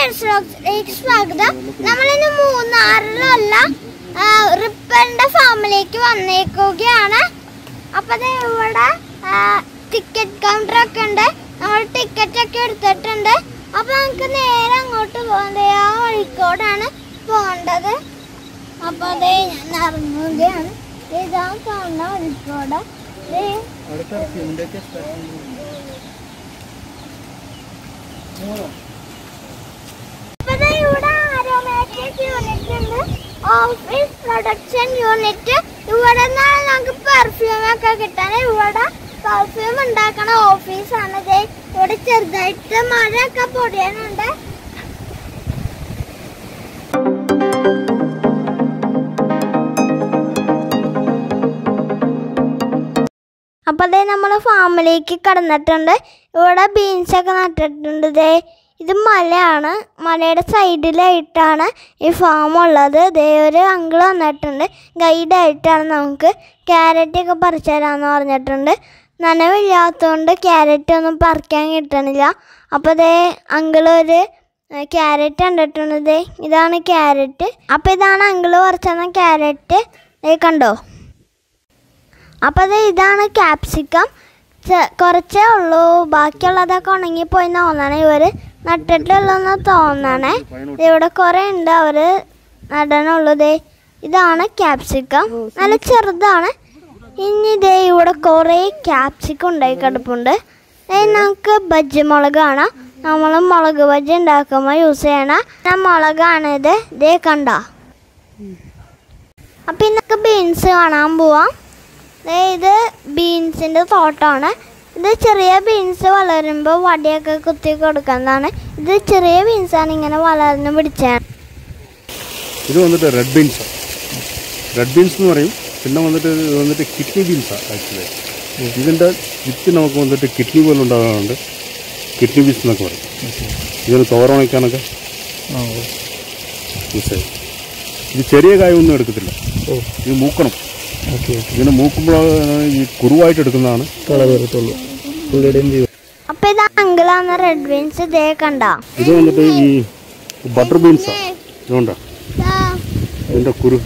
ടെറസിലേക്ക് സ്വാഗതം നമ്മളിന്ന് മൂന്നാറിലുള്ള ആ, റിപ്പറിന്റെ ഫാമിലേക്ക് വന്നേക്കുകയാണ് അപ്പൊ ദേ ഇവിടെ ടിക്കറ്റ് കൗണ്ടർ ഒക്കെ ഉണ്ട് നമ്മൾ ടിക്കറ്റ് ഒക്കെ എടുത്തിട്ടുണ്ട് അപ്പൊ നമുക്ക് നേരെ അങ്ങോട്ട് പോകാൻ ദേ ആ വഴിക്കോടാണ് പോകേണ്ടത് അപ്പൊ അതേ ഞാൻ ഇറങ്ങുകയാണ് ദേ ഇതാ കാണുന്ന വഴിക്കോട് ദേ അപ്പൊ ദേ ഇവിടെ ആരോമാറ്റിക് യൂണിറ്റ് ഉണ്ട് ഓഫീസ് പ്രൊഡക്ഷൻ യൂണിറ്റ് ഇവിടെ നിന്നാണ് നമുക്ക് പെർഫ്യൂം ഒക്കെ കിട്ടാൻ ഇവിടെ പെർഫ്യൂം ഉണ്ടാക്കണ ഓഫീസാണ് ദേ ഇവിടെ ചെറുതായിട്ട് മഴയൊക്കെ പൊടിയാനുണ്ട് അപ്പൊ ദേ നമ്മൾ ഫാമിലേക്ക് കടന്നിട്ടുണ്ട് ഇവിടെ ബീൻസ് ഒക്കെ നട്ടിട്ടുണ്ട് ദേ ഇത് മലയാണ് മലയുടെ സൈഡിലായിട്ടാണ് ഈ ഫാം ഉള്ളത് ദേ ഒരു അങ്കിൾ വന്നിട്ടുണ്ട് ഗൈഡായിട്ടാണ് നമുക്ക് ക്യാരറ്റ് ഒക്കെ പറിച്ചു തരാമെന്ന് പറഞ്ഞിട്ടുണ്ട് നനവില്ലാത്തതുകൊണ്ട് ക്യാരറ്റ് ഒന്നും പറിക്കാൻ കിട്ടണില്ല അപ്പോൾ ദേ അങ്കിൾ ഒരു ക്യാരറ്റ് കണ്ടിട്ടുണ്ട് ദേ ഇതാണ് ക്യാരറ്റ് അപ്പോൾ ഇതാണ് അങ്കിള് പറിച്ചെന്ന ക്യാരറ്റ് ദേ കണ്ടോ അപ്പോൾ ദേ ഇതാണ് ക്യാപ്സിക്കം ചെ- കുറച്ചേ ഉള്ളൂ ബാക്കിയുള്ളതൊക്കെ ഉണങ്ങിപ്പോയി തോന്നണേ ഇവർ നട്ടിട്ടുള്ളതെന്ന് തോന്നണേ ദേ ഇവിടെ കുറേ ഉണ്ട് അവർ നടണുള്ളൂ ദേ ഇതാണ് ക്യാപ്സിക്കം നല്ല ചെറുതാണ് ഇനി ദേ ഇവിടെ കുറേ ക്യാപ്സിക്കം ഉണ്ടായി കിടപ്പുണ്ട് ദേ നമുക്ക് ബജ്ജി മുളകാണ് നമ്മൾ മുളക് ബജ്ജി ഉണ്ടാക്കുമ്പോൾ യൂസ് ചെയ്യണ ആ മുളകാണിത് ദേ കണ്ട അപ്പം ഇന്നൊക്കെ ബീൻസ് കാണാൻ പോവാം ദേ ഇത് ബീൻസിൻ്റെ തോട്ടമാണ് ഇത് ചെറിയ ബീൻസ് വളരുമ്പോൾ വടിയൊക്കെ കുത്തി കൊടുക്കുന്നതാണ് ഇത് ചെറിയ ബീൻസാണ് ഇങ്ങനെ വളർന്ന് പിടിച്ചാണ് ഇത് വന്നിട്ട് റെഡ് ബീൻസ് റെഡ് ബീൻസ് എന്ന് പറയും പിന്നെ വന്നിട്ട് ഇത് വന്നിട്ട് കിഡ്നി ബീൻസാണ് ആക്ച്വലി ഇതിൻ്റെ വിത്ത് നമുക്ക് വന്നിട്ട് കിഡ്നി പോലെ ഉണ്ടാകാറുണ്ട് കിഡ്നി ബീൻസ് എന്നൊക്കെ പറയും ഇതൊരു തോരമണയ്ക്കാനൊക്കെ യൂസ് ചെയ്യും ഇത് ചെറിയ കായൊന്നും എടുക്കത്തില്ല ഇത് മൂക്കണം ഓക്കെ ഇതിനെ മൂക്കുമ്പോൾ ഈ കുറുവായിട്ട് എടുക്കുന്നതാണ് കള വരത്തുള്ളൂ പുള്ളിയുടെയും വ്യൂ അപ്പം ഇത് അങ്കിളാണ് റെഡ് ബീൻസ് ഇതേ കണ്ട ഇത് വന്നിട്ട് ഈ ബട്ടർ ബീൻസാണ് ഇതുകൊണ്ടാ ഇതിൻ്റെ കുരു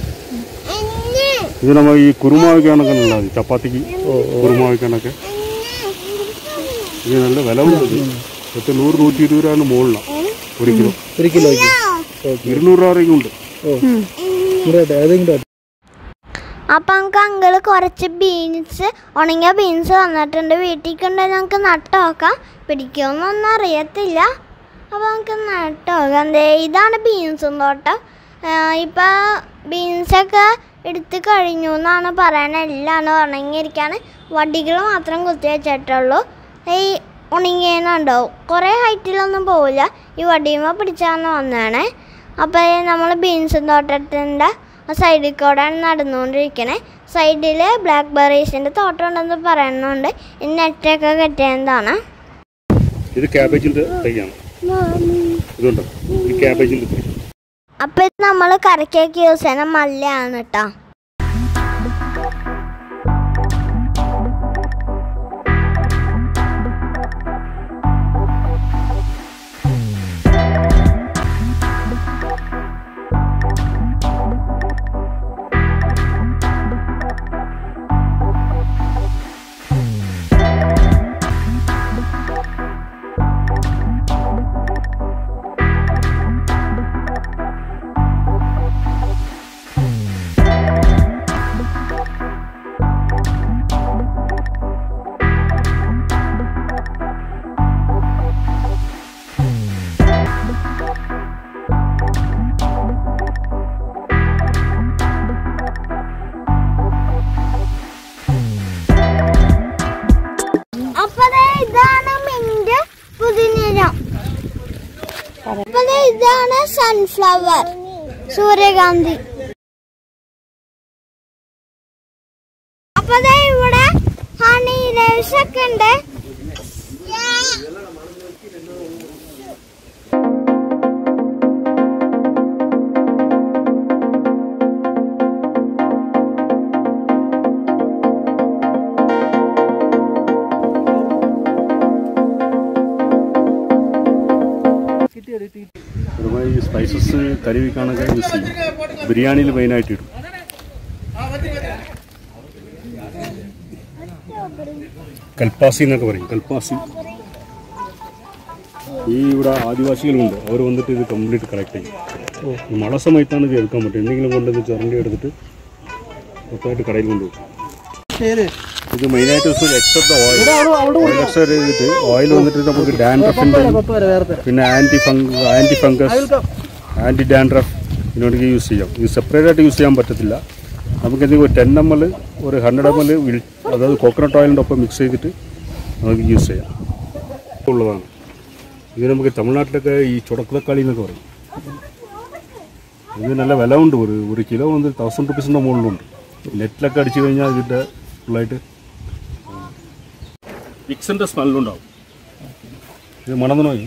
ഇത് നമ്മൾ ഈ കുറുമാവയ്ക്കാനൊക്കെ നല്ലതാണ് ചപ്പാത്തിക്ക് കുറുമാവയ്ക്കാനൊക്കെ ഇത് നല്ല വില ഉണ്ട് ഇത് പത്ത് നൂറ് നൂറ്റി ഇരുപത് രൂപയാണ് മുകളിലാണ് ഒരു കിലോ ഒരു കിലോയ്ക്ക് ഇരുന്നൂറ് രൂപ വരെയും ഉണ്ട് ഓ ഇങ്ങോട്ടെ അതെങ്കിലും അപ്പം നമുക്ക് അങ്കിള് കുറച്ച് ബീൻസ് ഉണങ്ങിയ ബീൻസ് തന്നിട്ടുണ്ട് വീട്ടിൽ കൊണ്ടുപോയി നമുക്ക് നട്ട് നോക്കാം പിടിക്കുമെന്നൊന്നും അറിയത്തില്ല അപ്പോൾ നമുക്ക് നട്ട് നോക്കാം ദേ ഇതാണ് ബീൻസും തോട്ടം ഇപ്പം ബീൻസൊക്കെ എടുത്ത് കഴിഞ്ഞു എന്നാണ് പറയണത് എല്ലാം ഉണങ്ങിയിരിക്കുകയാണ് വടികൾ മാത്രം കുത്തി വെച്ചിട്ടുള്ളൂ ഈ ഉണങ്ങിയതുണ്ടോ കുറേ ഹൈറ്റിലൊന്നും പോവില്ല ഈ വടിയുമ്പോൾ പിടിച്ചാന്ന് വന്നതാണ് അപ്പോൾ നമ്മൾ ബീൻസും തോട്ടത്തിൻ്റെ സൈഡിൽ കൂടെയാണ് നടന്നുകൊണ്ടിരിക്കണേ സൈഡിൽ ബ്ലാക്ക് ബെറീസിൻ്റെ തോട്ടം ഉണ്ടെന്ന് പറയുന്നുണ്ട് ഈ നെറ്റൊക്കെ കെട്ടിയതാണ് ഇത് ക്യാബേജിൻ്റെ തൈയാണ് ഇതുണ്ട് ഇത് ക്യാബേജിൻ്റെ തൈ അപ്പോൾ ഇത് നമ്മൾ കറിക്കേക്ക് യൂസ് ചെയ്യുന്ന മല്ലയാണ് കേട്ടോ അപ്പൊ ദേ ഇതാണ് മിന്റ് പുതിന അപ്പൊ ദേ ഇതാണ് സൺഫ്ലവർ സൂര്യകാന്തി അപ്പൊ ദേ ഇവിടെ ഹണി ലേസ് ഒക്കെ ഉണ്ട് അതുപോലെ ഈ സ്പൈസസ് കറി വയ്ക്കാനൊക്കെ യൂസ് ചെയ്യും ബിരിയാണിയിൽ മെയിനായിട്ട് ഇടും കൽപ്പാസി എന്നൊക്കെ പറയും കൽപ്പാസി ഈ ഇവിടെ ആദിവാസികളുണ്ട് അവർ വന്നിട്ട് ഇത് കംപ്ലീറ്റ് കളക്ട് ചെയ്യും ഈ മഴ സമയത്താണ് ഇത് എടുക്കാൻ പറ്റും എന്തെങ്കിലും കൊണ്ടുവന്ന് ചുരണ്ടി എടുത്തിട്ട് മൊത്തമായിട്ട് കടയിൽ കൊണ്ടുപോകും ഇത് മെയിനായിട്ട് എക്സെപ്റ്റ് ഓയിൽ ഓയിൽ എക്സെപ്റ്റ് ചെയ്തിട്ട് ഓയിൽ വന്നിട്ട് നമുക്ക് ഡാൻഡ്രഫിൻ്റെ പിന്നെ ആൻറ്റി ഫംഗ് ആൻറ്റി ഫംഗസ് ആൻറ്റി ഡാൻഡ്രഫ് ഇതിനോടൊക്കെ യൂസ് ചെയ്യാം ഇത് സെപ്പറേറ്റ് ആയിട്ട് യൂസ് ചെയ്യാൻ പറ്റത്തില്ല നമുക്ക് എന്തെങ്കിലും ഒരു ടെൻ എം എൽ ഒരു ഹൺഡ്രഡ് എം എൽ അതായത് കോക്കനട്ട് ഓയിലിൻ്റെ ഒപ്പം മിക്സ് ചെയ്തിട്ട് നമുക്ക് യൂസ് ചെയ്യാം ഉള്ളതാണ് ഇത് നമുക്ക് തമിഴ്നാട്ടിലൊക്കെ ഈ ചുടക്കുളക്കാളി എന്നൊക്കെ പറയും ഇത് നല്ല വില ഉണ്ട് ഒരു ഒരു കിലോ വന്ന് തൗസൻഡ് റുപ്പീസിൻ്റെ മുകളിലുണ്ട് നെറ്റിലൊക്കെ അടിച്ചു കഴിഞ്ഞാൽ ഇതിൻ്റെ ഫുള്ളായിട്ട് വിക്സിൻ്റെ സ്മെല്ലുണ്ടാവും ഇത് മണന്ന് നോക്കി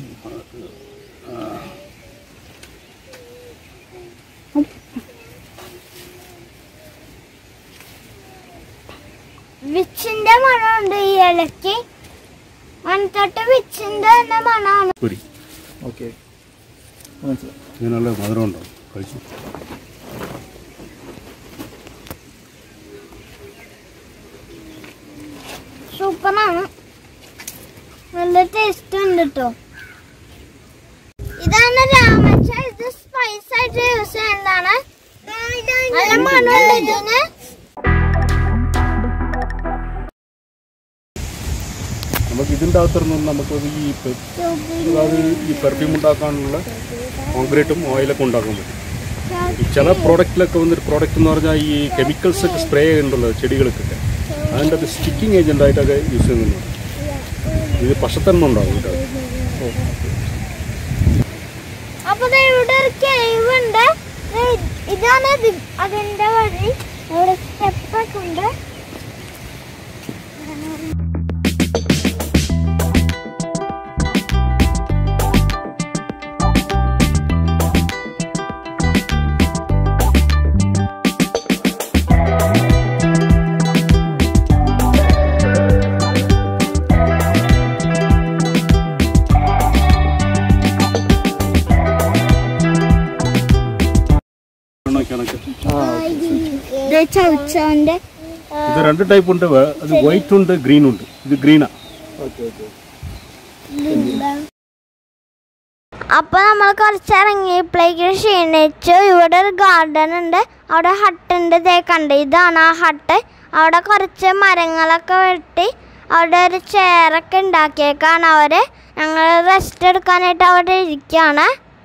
വിച്ചിന്റെ മണമുണ്ട് ഈ ഇലക്ക് മണത്തോട്ട് വിച്ചിന്റെ തന്നെ മണമാണ് പൊരി ഓക്കെ മനസ്സിലായി ഇത് നല്ല മധുരം ഉണ്ടാവും കഴിച്ചു സൂപ്പറാണ് നല്ല ടേസ്റ്റ് ഉണ്ട് കേട്ടോ ഇതാണ് രാമച്ച ഇത് സ്പൈസ് ആയിട്ട് യൂസ് ചെയ്യുന്നതാണ് നല്ല മണമുള്ള ഇതിന് നമുക്ക് ഇതിൻ്റെ അകത്തുനിന്ന് നമുക്ക് ഈ പെ- അതായത് ഈ പെർഫ്യൂം ഉണ്ടാക്കാനുള്ള കോൺക്രീറ്റും ഓയിലൊക്കെ ഉണ്ടാക്കാൻ പറ്റും ഈ ചില പ്രോഡക്റ്റിലൊക്കെ വന്നിട്ട് പ്രോഡക്റ്റ് എന്ന് പറഞ്ഞാൽ ഈ കെമിക്കൽസ് ഒക്കെ സ്പ്രേ ഉണ്ടല്ലോ ചെടികൾക്കൊക്കെ അതിൻ്റെ അത് സ്റ്റിക്കിംഗ് ഏജൻ്റ് ആയിട്ടൊക്കെ യൂസ് ചെയ്യുന്നുണ്ട് ഇത് പശത്തന്മ ഉണ്ടാകും ഇതിൻ്റെ അകത്ത്. അപ്പൊ ദേ ഇവിടെ ഒരു കേവ് ഉണ്ട് ദേ ഇതാണ് ഇത് അതിന്റെ വഴി ഇവിടെ സ്റ്റെപ്പൊക്കെ ഉണ്ട് കണക്ക്. ദേ ചൗച്ചവന്റെ ഇത് രണ്ട് ടൈപ്പ് ഉണ്ട് വേ- അത് വൈറ്റ് ഉണ്ട് ഗ്രീൻ ഉണ്ട് ഇത് ഗ്രീനാ ഓക്കെ ഓക്കെ അപ്പൊ നമ്മൾ കുറച്ച് ഇറങ്ങിയപ്പോഴേക്ക് ക്ഷീണിച്ചു ഇവിടെ ഒരു ഗാർഡൻ ഉണ്ട് അവിടെ ഹട്ട് ഉണ്ട് ദേ കണ്ട് ഇതാണ് ആ ഹട്ട് അവിടെ കുറച്ച് മരങ്ങളൊക്കെ വെട്ടി അവിടെ ഒരു ചെയറൊക്കെ ഉണ്ടാക്കിയേക്കാണ് അവര് ഞങ്ങൾ റെസ്റ്റ് എടുക്കാനായിട്ട് അവിടെ ഇരിക്കുകയാണ്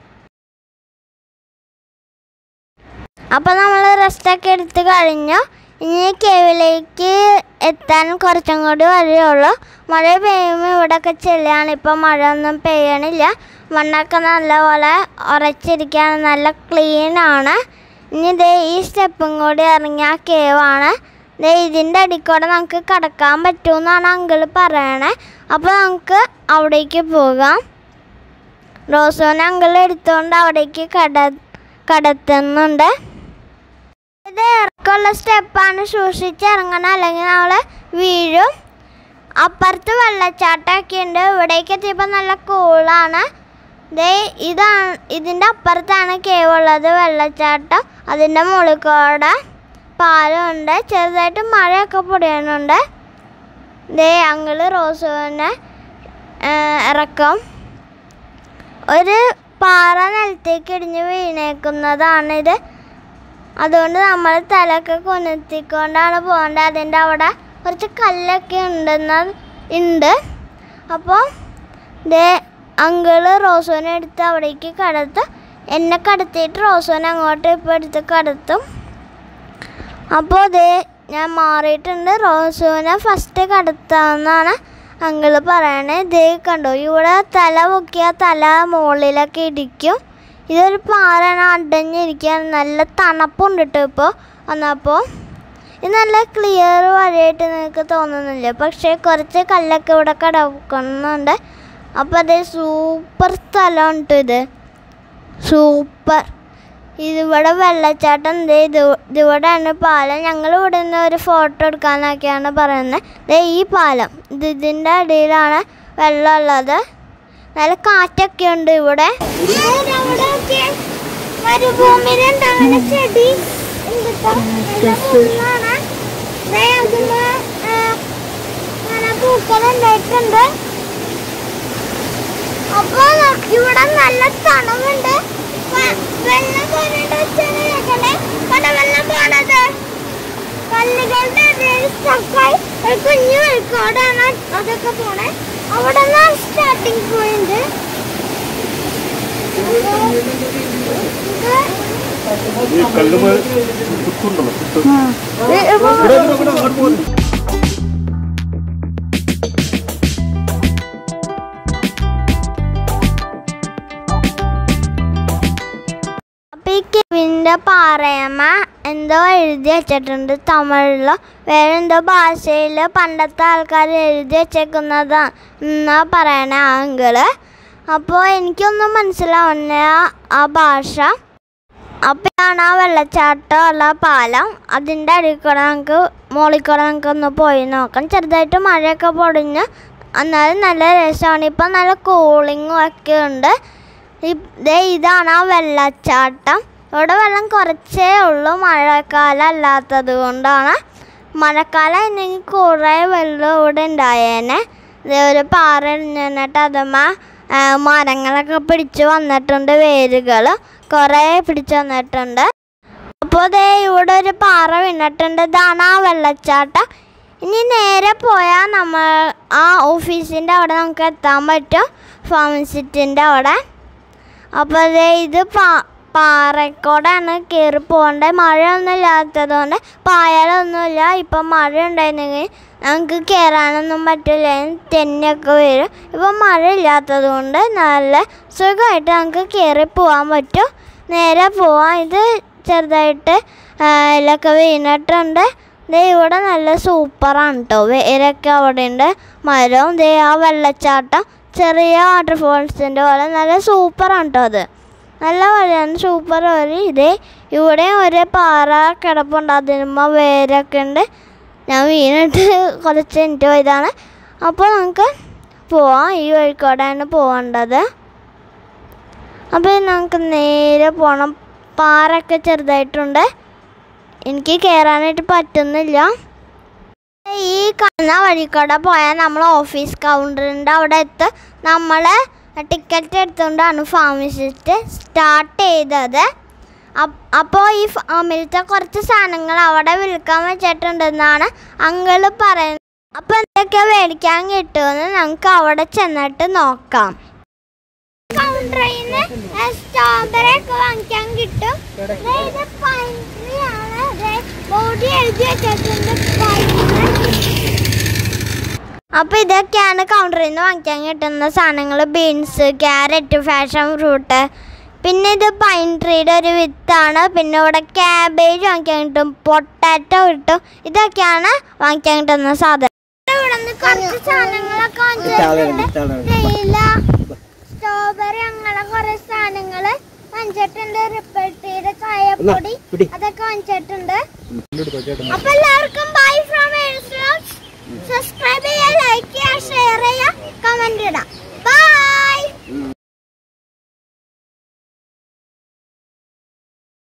അപ്പോൾ നമ്മൾ റെസ്റ്റൊക്കെ എടുത്ത് കഴിഞ്ഞു ഇനി കേവിലേക്ക് എത്താൻ കുറച്ചും കൂടി വഴിയുള്ളൂ മഴ പെയ്യുമ്പോൾ ഇവിടെയൊക്കെ ചെല്ലുകയാണ് ഇപ്പോൾ മഴ ഒന്നും പെയ്യണില്ല മണ്ണൊക്കെ നല്ലപോലെ ഉറച്ചിരിക്കുകയാണ് നല്ല ക്ലീൻ ആണ് ഇനി ദേ ഈ സ്റ്റെപ്പും കൂടി ഇറങ്ങിയ കേവാണ് ദേ ഇതിൻ്റെ അടിയിൽ കൂടെ നമുക്ക് കടക്കാൻ പറ്റുമെന്നാണ് അങ്കിൾ പറയണേ അപ്പോൾ നമുക്ക് അവിടേക്ക് പോകാം റോസോൻ അങ്കിൾ എടുത്തുകൊണ്ട് അവിടേക്ക് കട കടത്തുന്നുണ്ട് ഇത് ഇറക്കമുള്ള സ്റ്റെപ്പാണ് സൂക്ഷിച്ച് ഇറങ്ങണം അല്ലെങ്കിൽ നമ്മൾ വീഴും അപ്പുറത്ത് വെള്ളച്ചാട്ടമൊക്കെ ഉണ്ട് ഇവിടേക്ക് എത്തിയപ്പോൾ നല്ല കൂളാണ് ദേ ഇതാണ് ഇതിൻ്റെ അപ്പുറത്താണ് കേവ് ഉള്ളത് വെള്ളച്ചാട്ടം അതിൻ്റെ മുകളിൽ കൂടെ പാലമുണ്ട് ചെറുതായിട്ട് മഴയൊക്കെ പൊടിയുന്നുണ്ട് ദേ അങ്കിള് റോസുവിനെ ഇറക്കും ഒരു പാറ നിലത്തേക്ക് ഇടിഞ്ഞ് വീണേക്കുന്നതാണിത് അതുകൊണ്ട് നമ്മൾ തലയൊക്കെ കുനിത്തിക്കൊണ്ടാണ് പോകേണ്ടത് അതിൻ്റെ അവിടെ കുറച്ച് കല്ലൊക്കെ ഉണ്ടെന്ന ഉണ്ട് അപ്പോൾ ദേ അങ്കിള് റോസോനെ എടുത്ത് അവിടേക്ക് കടത്തും എന്നെ കടത്തിയിട്ട് റോസോനെ അങ്ങോട്ട് ഇപ്പോൾ എടുത്ത് കടത്തും അപ്പോൾ ദേ ഞാൻ മാറിയിട്ടുണ്ട് റോസോനെ ഫസ്റ്റ് കടത്താമെന്നാണ് അങ്കിള് പറയണേ ദേ കണ്ടോ ഇവിടെ തല പൊക്കിയാൽ തല മുകളിലൊക്കെ ഇടിക്കും ഇതൊരു പാറയാണ് അടഞ്ഞിരിക്കാൻ നല്ല തണുപ്പുണ്ട് കേട്ടോ ഇപ്പോൾ വന്നപ്പോൾ ഇത് നല്ല ക്ലിയർ വഴിയായിട്ട് നിങ്ങൾക്ക് തോന്നുന്നില്ല പക്ഷേ കുറച്ച് കല്ലൊക്കെ ഇവിടെ കിടക്കുന്നുണ്ട് അപ്പോൾ അതേ സൂപ്പർ സ്ഥലമാണ് കേട്ടോ ഇത് സൂപ്പർ ഇതിവിടെ വെള്ളച്ചാട്ടം ദേ ഇത് ഇതിവിടെയാണ് പാലം ഞങ്ങൾ ഇവിടെ നിന്ന് ഒരു ഫോട്ടോ എടുക്കാനൊക്കെയാണ് പറയുന്നത് ദേ ഈ പാലം ഇത് ഇതിൻ്റെ അടിയിലാണ് വെള്ളമുള്ളത് നല്ല കാറ്റൊക്കെ ഉണ്ട് ഇവിടെ മരുഭൂമിയിലുണ്ടാകുന്ന ചെടി എന്തിട്ടാ? നല്ല മുള്ളാണ്. ദേ അതില്, ആ, ഇങ്ങനെ പൂക്കളുണ്ടായിട്ടുണ്ട് അപ്പൊ ന- ഇവിടെ നല്ല തണുവുണ്ട് വ- വെള്ളം പോണുണ്ട് വെച്ചാല് കേക്കണേ കണ്ട വെള്ളം പോണത് കല്ലുകളുടെ ഇടയിൽ സ്റ്റക്കായി ഒരു കുഞ്ഞു വഴിക്കോടാണ് അതൊക്കെ പോണേ അവിടെ നിന്നാണ് സ്റ്റാർട്ടിങ് പോയിന്റ് ഈ കല്ലുമ കുത്തുണ്ടല്ലോ കുത്ത് അപ്പൊ ഈ കെവിന്റെ പാറയമ്മ എന്തോ എഴുതി വെച്ചിട്ടുണ്ട് തമിഴിലോ വേറെ എന്തോ ഭാഷയിൽ പണ്ടത്തെ ആൾക്കാർ എഴുതി വെച്ചേക്കുന്നതാ എന്നാ പറയണേ ആ അങ്കിള് അപ്പോൾ എനിക്കൊന്നും മനസ്സിലാവുന്ന ആ ഭാഷ അപ്പോഴാണ് ആ വെള്ളച്ചാട്ടം ഉള്ള പാലം അതിൻ്റെ അടിയിൽ കൂടെ നമുക്ക് മുകളിൽ കൂടെ നമുക്ക് ഒന്ന് പോയി നോക്കാം ചെറുതായിട്ട് മഴയൊക്കെ പൊടിഞ്ഞ് എന്നാലും നല്ല രസമാണ് ഇപ്പം നല്ല കൂളിങ്ങും ഒക്കെ ഉണ്ട് ഇ- ദേ ഇതാണ് ആ വെള്ളച്ചാട്ടം ഇവിടെ വെള്ളം കുറച്ചേ ഉള്ളൂ മഴക്കാലം അല്ലാത്തത് കൊണ്ടാണ് മഴക്കാലം ആയിരുന്നെങ്കിൽ കുറേ വെള്ളം ഇവിടെ ഉണ്ടായേനെ ദേ ഒരു പാറ എറിഞ്ഞിട്ട് അതുമ്മ ആ, മരങ്ങളൊക്കെ പിടിച്ച് വന്നിട്ടുണ്ട് വേരുകൾ കുറേ പിടിച്ച് വന്നിട്ടുണ്ട് അപ്പോൾ ദേ ഇവിടെ ഒരു പാറ വീണിട്ടുണ്ട് ഇതാണ് ആ വെള്ളച്ചാട്ടം ഇനി നേരെ പോയാൽ നമ്മൾ ആ ഓഫീസിൻ്റെ അവിടെ നമുക്ക് എത്താൻ പറ്റും ഫാർമസിറ്റിൻ്റെ അവിടെ അപ്പോൾ ദേ ഇത് പാ പാറക്കോടാണ് കയറി പോകേണ്ടത് മഴയൊന്നും ഇല്ലാത്തത് കൊണ്ട് പായാലൊന്നുമില്ല ഇപ്പം മഴ ഉണ്ടായിരുന്നെങ്കിൽ നമുക്ക് കയറാനൊന്നും പറ്റില്ല തെന്നൊക്കെ വരും ഇപ്പം മഴ ഇല്ലാത്തത് കൊണ്ട് നല്ല സുഖമായിട്ട് നമുക്ക് കയറി പോകാൻ പറ്റും നേരെ പോവാം ഇത് ചെറുതായിട്ട് ആ, ഇലൊക്കെ വീണിട്ടുണ്ട് ദേ ഇവിടെ നല്ല സൂപ്പറാണ് കേട്ടോ വേരൊക്കെ അവിടെ ഉണ്ട് മരവും ദേ ആ വെള്ളച്ചാട്ടം ചെറിയ വാട്ടർഫോൾസിൻ്റെ പോലെ നല്ല സൂപ്പറാണ് കേട്ടോ അത് നല്ല വഴിയാണ് സൂപ്പർ വഴി ഇതേ ഇവിടെ ഒരു പാറ കിടപ്പുണ്ട് അതിനുമ്മ വേരൊക്കെ ഉണ്ട് ഞാൻ വീണിട്ട് കുറച്ച് മിനിറ്റ് പോയതാണ് അപ്പോൾ നമുക്ക് പോവാം ഈ വഴിക്കോടാണ് പോകേണ്ടത് അപ്പോൾ നമുക്ക് നേരെ പോകണം പാറൊക്കെ ചെറുതായിട്ടുണ്ട് എനിക്ക് കയറാനായിട്ട് പറ്റുന്നില്ല ഈ കാണുന്ന വഴിക്കൂടെ പോയാൽ നമ്മൾ ഓഫീസ് കൗണ്ടറിൻ്റെ അവിടെ എത്തും നമ്മൾ ടിക്കറ്റ് എടുത്തുകൊണ്ടാണ് ഫാർമസിസ്റ്റ് സ്റ്റാർട്ട് ചെയ്തത് അപ്പോൾ ഈ ഫാമിലത്തെ കുറച്ച് സാധനങ്ങൾ അവിടെ വിൽക്കാൻ വെച്ചിട്ടുണ്ടെന്നാണ് അങ്കിള് പറയുന്നത് അപ്പോൾ എന്തൊക്കെ മേടിക്കാൻ കിട്ടുമെന്ന് നമുക്ക് അവിടെ ചെന്നിട്ട് നോക്കാം കൗണ്ടറിൽ നിന്ന് സ്ട്രോബെറി ഒക്കെ വാങ്ങിക്കാൻ കിട്ടും ദേ ഇത് പൈൻട്രീ ആണ് ബോഡി എഴുതി വെച്ചിട്ടുണ്ട് അപ്പോൾ ഇതൊക്കെയാണ് കൗണ്ടറിൽ നിന്ന് വാങ്ങിക്കാൻ കിട്ടുന്ന സാധനങ്ങൾ ബീൻസ് ക്യാരറ്റ് ഫാഷൻ ഫ്രൂട്ട് പിന്നെ ഇത് പൈൻ ട്രീയുടെ ഒരു വിത്താണ് പിന്നെ ഇവിടെ ക്യാബേജ് വാങ്ങിക്കാൻ കിട്ടും പൊട്ടാറ്റോ കിട്ടും ഇതൊക്കെയാണ് വാങ്ങിക്കാൻ കിട്ടുന്ന സാധനം ഇവിടെ നിന്ന് കുറച്ച് സാധനങ്ങളൊക്കെ വാങ്ങിച്ചിട്ടുണ്ട് തേയില സ്ട്രോബെറി അങ്ങനെ കുറെ സാധനങ്ങള് വാങ്ങിച്ചിട്ടുണ്ട് റിപ്പൽട്ടിയുടെ ചായപ്പൊടി അതൊക്കെ വാങ്ങിച്ചിട്ടുണ്ട് അപ്പൊ എല്ലാവർക്കും ബൈ ഫ്രം സബ്സ്ക്രൈബ് ചെയ്യുക ലൈക്ക് ചെയ്യുക ഷെയർ ചെയ്യുക കമന്റ് ഇടാം ബൈ